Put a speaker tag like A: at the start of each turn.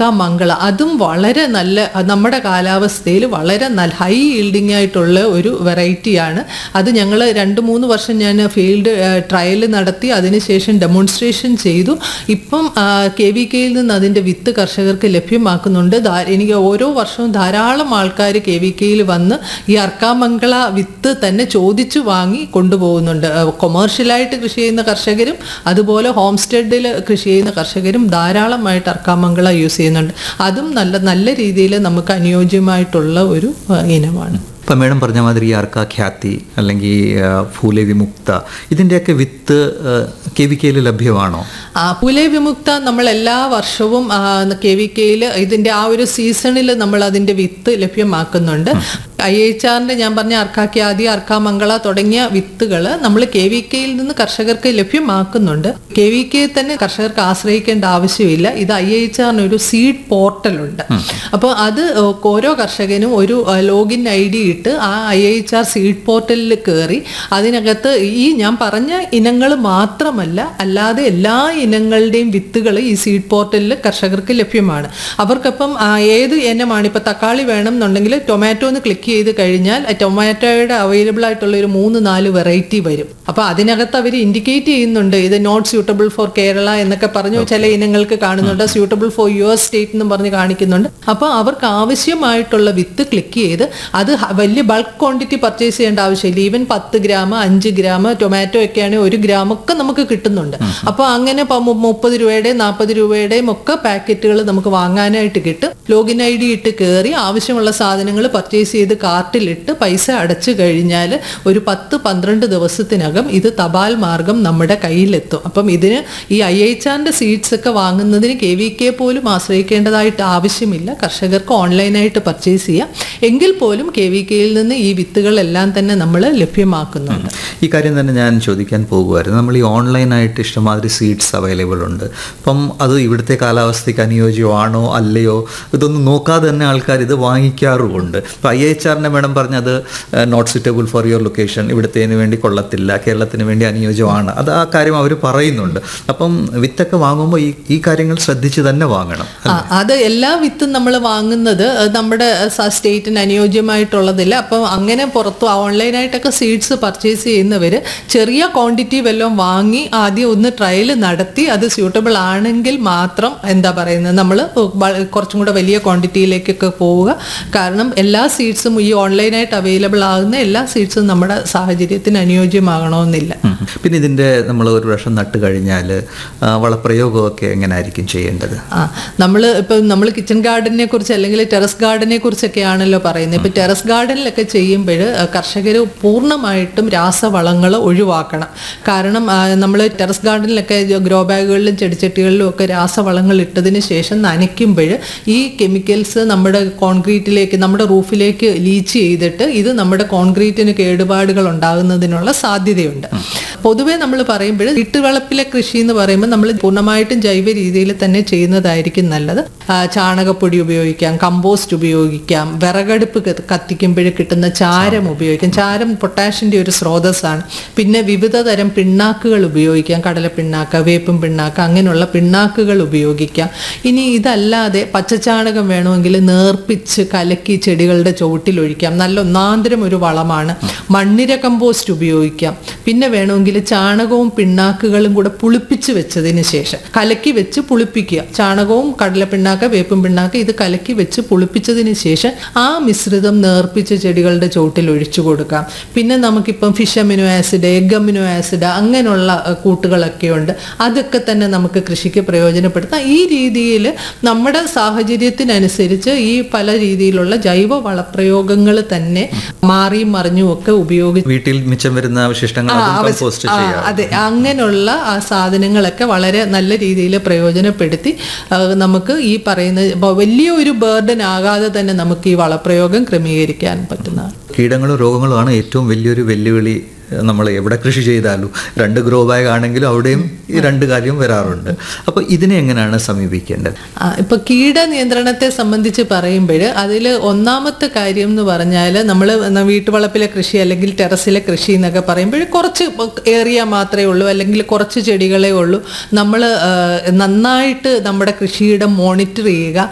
A: അർക്ക മംഗള അതും വളരെ നല്ല നമ്മുടെ കാലാവസ്ഥയിൽ വളരെ നല്ല ഹൈ ഈൽഡിംഗ് ആയിട്ടുള്ള ഒരു വെറൈറ്റിയാണ് അത് ഞങ്ങൾ രണ്ട് മൂന്ന് വർഷം ഞാൻ ഫീൽഡ് ട്രയൽ നടത്തി അതിനുശേഷം ഡെമോൺസ്ട്രേഷൻ ചെയ്തു ഇപ്പം കെ വി കെയിൽ നിന്ന് അതിൻ്റെ വിത്ത് കർഷകർക്ക് ലഭ്യമാക്കുന്നുണ്ട് ധാ- എനിക്ക് ഓരോ വർഷവും ധാരാളം ആൾക്കാർ കെ വി കെയിൽ വന്ന് ഈ അർക്കാമംഗള വിത്ത് തന്നെ ചോദിച്ചു വാങ്ങി കൊണ്ടുപോകുന്നുണ്ട് കൊമേഴ്ഷ്യലായിട്ട് കൃഷി ചെയ്യുന്ന കർഷകരും അതുപോലെ ഹോം സ്റ്റെഡിൽ കൃഷി ചെയ്യുന്ന കർഷകരും ധാരാളമായിട്ട് അർക്കാമംഗള യൂസ് ചെയ്യുന്നുണ്ട് അതും നല്ല നല്ല രീതിയിൽ നമുക്ക് അനുയോജ്യമായിട്ടുള്ള ഒരു ആ, ഇനമാണ്
B: ഇപ്പം മേഡം പറഞ്ഞ മാതിരി ഈ അർക്ക ഖ്യാതി അല്ലെങ്കിൽ ആ, ഫൂലെ വിമുക്ത ഇതിൻ്റെയൊക്കെ വിത്ത് കെ വി കെയിൽ ലഭ്യമാണോ
A: ആ പുലേ വിമുക്ത നമ്മൾ എല്ലാ വർഷവും കെ വി കെയിൽ ഇതിന്റെ ആ ഒരു സീസണിൽ നമ്മൾ അതിന്റെ വിത്ത് ലഭ്യമാക്കുന്നുണ്ട് ഐ എച്ച് ആറിന്റെ ഞാൻ പറഞ്ഞ അർക്കാക്യാദി അർക്കാമംഗള തുടങ്ങിയ വിത്തുകൾ നമ്മൾ കെ വി കെയിൽ നിന്ന് കർഷകർക്ക് ലഭ്യമാക്കുന്നുണ്ട് കെ വി കെ തന്നെ കർഷകർക്ക് ആശ്രയിക്കേണ്ട ആവശ്യമില്ല ഇത് ഐ എച്ച് ആറിന് ഒരു സീഡ് പോർട്ടലുണ്ട് അപ്പോൾ അത് ഓരോ കർഷകനും ഒരു ലോഗിൻ ഐ ഡി ഇട്ട് ആ ഐ എച്ച് ആർ സീഡ് പോർട്ടലിൽ കയറി അതിനകത്ത് ഈ ഞാൻ പറഞ്ഞ ഇനങ്ങൾ മാത്രമല്ല അല്ലാതെ എല്ലാ ഇനങ്ങളുടെയും വിത്തുകൾ ഈ സീഡ് പോർട്ടലിൽ കർഷകർക്ക് ലഭ്യമാണ് അവർക്കപ്പം ആ, ഏത് ഇനമാണ് ഇപ്പം തക്കാളി വേണം എന്നുണ്ടെങ്കിൽ ടൊമാറ്റോ എന്ന് ക്ലിക്ക് ചെയ്ത് കഴിഞ്ഞാൽ ആ ടൊമാറ്റോയുടെ അവൈലബിൾ ആയിട്ടുള്ള ഒരു മൂന്ന് നാല് വെറൈറ്റി വരും അപ്പോൾ അതിനകത്ത് അവർ ഇൻഡിക്കേറ്റ് ചെയ്യുന്നുണ്ട് ഇത് നോട്ട് സ്യൂട്ടബിൾ ഫോർ കേരള എന്നൊക്കെ പറഞ്ഞു ചില ഇനങ്ങൾക്ക് കാണുന്നുണ്ട് സ്യൂട്ടബിൾ ഫോർ യുവർ സ്റ്റേറ്റ് എന്നും പറഞ്ഞ് കാണിക്കുന്നുണ്ട് അപ്പോൾ അവർക്ക് ആവശ്യമായിട്ടുള്ള വിത്ത് ക്ലിക്ക് ചെയ്ത് അത് ഹ- വലിയ ബൾക്ക് ക്വാണ്ടിറ്റി പർച്ചേസ് ചെയ്യേണ്ട ആവശ്യമില്ല ഈവൻ പത്ത് ഗ്രാം അഞ്ച് ഗ്രാം ടൊമാറ്റോ ഒക്കെ ആണെങ്കിൽ ഒരു ഗ്രാം ഒക്കെ നമുക്ക് കിട്ടുന്നുണ്ട് അപ്പോൾ അങ്ങനെ പ- മു- മുപ്പത് രൂപയുടെയും നാൽപ്പത് രൂപയുടെയും ഒക്കെ പാക്കറ്റുകൾ നമുക്ക് വാങ്ങാനായിട്ട് കിട്ടും ലോഗിൻ ഐ ഡി ഇട്ട് കയറി ആവശ്യമുള്ള സാധനങ്ങൾ പർച്ചേസ് ചെയ്ത് കാർട്ടിലിട്ട് പൈസ അടച്ചു കഴിഞ്ഞാൽ ഒരു പത്ത് പന്ത്രണ്ട് ദിവസത്തിനകം ഇത് തപാൽ മാർഗം നമ്മുടെ കയ്യിലെത്തും അപ്പം ഇതിന് ഈ ഐ എച്ച് ആറിൻ്റെ സീഡ്സ് ഒക്കെ വാങ്ങുന്നതിന് കെ വി കെ പോലും ആശ്രയിക്കേണ്ടതായിട്ട് ആവശ്യമില്ല കർഷകർക്ക് ഓൺലൈനായിട്ട് പർച്ചേസ് ചെയ്യാം എങ്കിൽ പോലും കെ വി കെയിൽ നിന്ന് ഈ വിത്തുകളെല്ലാം തന്നെ നമ്മൾ ലഭ്യമാക്കുന്നുണ്ട്
B: ഈ കാര്യം തന്നെ ഞാൻ ചോദിക്കാൻ പോകുമായിരുന്നു നമ്മൾ ഈ ഓൺലൈനായിട്ട് ഇഷ്ടമാതിരി സീഡ്സ് അവൈലബിൾ ഉണ്ട് അപ്പം അത് ഇവിടുത്തെ കാലാവസ്ഥയ്ക്ക് അനുയോജ്യമാണോ അല്ലയോ ഇതൊന്നും നോക്കാതെ തന്നെ ആൾക്കാർ ഇത് വാങ്ങിക്കാറുമുണ്ട് ഇപ്പം ഐ എച്ച് ആറിൻ്റെ മേഡം പറഞ്ഞത് not suitable for your location ഇവിടുത്തേന് വേണ്ടി കൊള്ളത്തില്ല കേരളത്തിന് വേണ്ടി അനുയോജ്യമാണ് അത് ആ കാര്യം അവർ പറയുന്നുണ്ട് അപ്പം വിത്തൊക്കെ വാങ്ങുമ്പോൾ ഈ ഈ കാര്യങ്ങൾ ശ്രദ്ധിച്ച് തന്നെ വാങ്ങണം
A: ആ, അത് എല്ലാ വിത്തും നമ്മൾ വാങ്ങുന്നത് അത് നമ്മുടെ സ- സ്റ്റേറ്റിന് അനുയോജ്യമായിട്ടുള്ളതില്ല അപ്പം അങ്ങനെ പുറത്തു ഓൺലൈനായിട്ടൊക്കെ സീഡ്സ് പർച്ചേസ് ചെയ്യുന്നവർ ചെറിയ ക്വാണ്ടിറ്റി വല്ലതും വാങ്ങി ആദ്യം ഒന്ന് ട്രയൽ നടത്തി അത് സ്യൂട്ടബിൾ ആണെങ്കിൽ മാത്രം എന്താ പറയുന്നത് നമ്മൾ കുറച്ചും കൂടെ വലിയ ക്വാണ്ടിറ്റിയിലേക്കൊക്കെ പോവുക കാരണം എല്ലാ സീഡ്സും ഈ ഓൺലൈനായിട്ട് അവൈലബിൾ ആകുന്ന എല്ലാ സീഡ്സും നമ്മുടെ സാഹചര്യത്തിന് അനുയോജ്യമാകണമെന്നില്ല
B: ഉം. പിന്നെ ഇതിൻ്റെ നമ്മൾ ഒരു വർഷം നട്ട് കഴിഞ്ഞാൽ വളപ്രയോഗമൊക്കെ എങ്ങനെ ആയിരിക്കും ചെയ്യേണ്ടത്
A: ആ നമ്മൾ ഇപ്പം നമ്മൾ കിച്ചൺ ഗാർഡനെ കുറിച്ച് അല്ലെങ്കിൽ ടെറസ് ഗാർഡനെ കുറിച്ചൊക്കെ ആണല്ലോ പറയുന്നത് ഇപ്പം ടെറസ് ഗാർഡനിലൊക്കെ ചെയ്യുമ്പോൾ കർഷകർ പൂർണ്ണമായിട്ടും രാസവളങ്ങൾ ഒഴിവാക്കണം കാരണം നമ്മൾ ടെറസ് ഗാർഡനിലൊക്കെ ഗ്രോ ബാഗുകളിലും ചെടിച്ചട്ടികളിലും ഒക്കെ രാസവളങ്ങൾ ഇട്ടതിന് ശേഷം നനയ്ക്കുമ്പോൾ ഈ കെമിക്കൽസ് നമ്മുടെ കോൺക്രീറ്റിലേക്ക് നമ്മുടെ റൂഫിലേക്ക് ലീച്ച് ചെയ്തിട്ട് ഇത് നമ്മുടെ കോൺക്രീറ്റിന് കേടുപാടുകൾ ഉണ്ടാകുന്നതിനുള്ള സാധ്യതയുണ്ട് പൊതുവേ നമ്മൾ പറയുമ്പോൾ വീട്ടുവളപ്പിലെ കൃഷി എന്ന് പറയുമ്പോൾ നമ്മൾ പൂർണ്ണമായിട്ടും ജൈവ രീതിയിൽ തന്നെ ചെയ്യുന്നതായിരിക്കും നല്ലത് ആ, ചാണകപ്പൊടി ഉപയോഗിക്കാം കമ്പോസ്റ്റ് ഉപയോഗിക്കാം വിറകടുപ്പ് ക- കത്തിക്കുമ്പോൾ കിട്ടുന്ന ചാരം ഉപയോഗിക്കാം ചാരം പൊട്ടാഷിൻ്റെ ഒരു സ്രോതസ്സാണ് പിന്നെ വിവിധ തരം പിണ്ണാക്കുകൾ ഉപയോഗിക്കാം കടല പിണ്ണാക്ക് വേപ്പും പിണ്ണാക്ക് അങ്ങനെയുള്ള പിണ്ണാക്കുകൾ ഉപയോഗിക്കാം ഇനി ഇതല്ലാതെ പച്ചച്ചാണകം വേണമെങ്കിൽ നേർപ്പിച്ച് കലക്കി ചെടികളുടെ ചുവട്ടിലൊഴിക്കാം നല്ല ഒന്നാന്തരം ഒരു വളമാണ് മണ്ണിര കമ്പോസ്റ്റ് ഉപയോഗിക്കാം പിന്നെ വേണമെങ്കിൽ ചാണകവും പിണ്ണാക്കുകളും കൂടെ പുളിപ്പിച്ച് വെച്ചതിന് ശേഷം കലക്കി വെച്ച് പുളിപ്പിക്കുക ചാണകവും കടല പിണ്ണാക്ക് വേപ്പും പിണ്ണാക്ക് ഇത് കലക്കി വെച്ച് പുളിപ്പിച്ചതിന് ശേഷം ആ മിശ്രിതം നേർപ്പിച്ച് ചെടികളുടെ ചുവട്ടിൽ ഒഴിച്ചു കൊടുക്കാം പിന്നെ നമുക്കിപ്പം fish amino acid egg amino acid അങ്ങനെയുള്ള അഹ്, കൂട്ടുകളൊക്കെ ഉണ്ട് അതൊക്കെ തന്നെ നമുക്ക് കൃഷിക്ക് പ്രയോജനപ്പെടുത്താം ഈ രീതിയിൽ നമ്മുടെ സാഹചര്യത്തിനനുസരിച്ച് ഈ പല രീതിയിലുള്ള ജൈവ വളപ്രയോഗങ്ങൾ തന്നെ മാറിയും മറിഞ്ഞും ഒക്കെ ഉപയോഗിച്ച്
B: വീട്ടിൽ മിച്ചം വരുന്ന അവശിഷ്ടങ്ങൾ
A: ആ,
B: അതും
A: അവസ്-
B: കമ്പോസ്റ്റ്
A: ആ,
B: ചെയ്യാം
A: അതെ അങ്ങനെയുള്ള ആ സാധനങ്ങളൊക്കെ വളരെ നല്ല രീതിയിൽ പ്രയോജനപ്പെടുത്തി ആ, നമുക്ക് ഈ പറയുന്ന ഇപ്പൊ വലിയ ഒരു ബേർഡൻ ആകാതെ തന്നെ നമുക്ക് ഈ വളപ്രയോഗം ക്രമീകരിക്കാൻ പറ്റുന്നതാണ്
B: കീടങ്ങളും രോഗങ്ങളുമാണ് ഏറ്റവും വലിയൊരു വെല്ലുവിളി നമ്മൾ എവിടെ കൃഷി ചെയ്താലും രണ്ട് ഗ്രോ ബാഗ് ആണെങ്കിലും അവിടെയും ഈ രണ്ട് കാര്യം വരാറുണ്ട് അപ്പോൾ ഇതിനെ എങ്ങനെയാണ് സമീപിക്കേണ്ടത്
A: ആ, ഇപ്പൊ കീട നിയന്ത്രണത്തെ സംബന്ധിച്ച് പറയുമ്പോൾ അതിൽ ഒന്നാമത്തെ കാര്യം എന്ന് പറഞ്ഞാൽ നമ്മൾ വീട്ടുവളപ്പിലെ കൃഷി അല്ലെങ്കിൽ ടെറസിലെ കൃഷി എന്നൊക്കെ പറയുമ്പോൾ കുറച്ച് ഏറിയ മാത്രമേ ഉള്ളൂ അല്ലെങ്കിൽ കുറച്ച് ചെടികളേ ഉള്ളൂ നമ്മൾ നന്നായിട്ട് നമ്മുടെ കൃഷിയിടം മോണിറ്റർ ചെയ്യുക